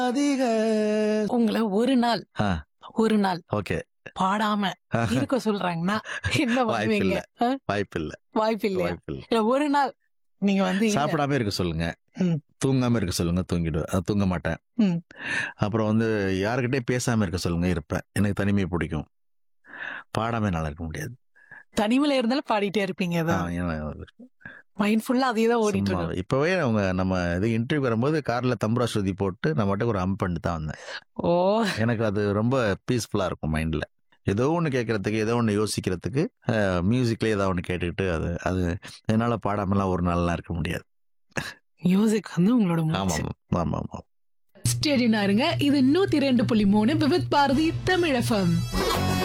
அதிக உங்களை ஒரு நாள் ஆ. ஒரு நாள் ஓகே பாடாம இருக்க சொல்றாங்கன்னா என்ன பண்ணுவீங்க ஆ? வாய்ப்பு இல்ல வாய்ப்பு இல்லையா வாய்ப்பு இல்ல இல்ல ஒரு நாள் நீங்க வந்து இல்ல, சாப்பிடாம இருக்க சொல்லுங்க ம். தூங்காம இருக்க சொல்லுங்க தூங்கிடுவேன் அஹ் தூங்க மாட்டேன் ம். அப்புறம் வந்து யாருக்கிட்டே பேசாம இருக்க சொல்லுங்க இருப்பேன் எனக்கு தனிமையை பிடிக்கும் பாடாம என்னால இருக்க முடியாது தனிமையில இருந்தாலும் பாடிட்டே இருப்பீங்க ஆ, ஏன்னா, மைண்ட் ஃபுல்லா அதே தான் ஓடிட்டு சும்மா இருக்கும் இப்பவே அவங்க நம்ம இது இன்டர்வியூ வரும்போது கார்ல தம்புரா ஸ்ருதி போட்டு நான் மட்டும் ஒரு அம் பண்ணிட்டு தான் வந்தேன் ஓ எனக்கு அது ரொம்ப பீஸ்ஃபுல்லா இருக்கும் மைண்ட்ல ஏதோ ஒன்று கேட்கறதுக்கு ஏதோ ஒன்று யோசிக்கிறதுக்கு மியூசிக்லேயே ஏதோ ஒன்று கேட்டுக்கிட்டு அது அது என்னால் பாடாமலாம் ஒரு நாள்லாம் இருக்க முடியாது மியூசிக் வந்து உங்களோட ஆமாம் ஆமாம் ஆமாம் ஸ்டேடினா இருங்க இது நூத்தி ரெண்டு புள்ளி மூணு விவித் பாரதி தமிழ் எஃப்எம்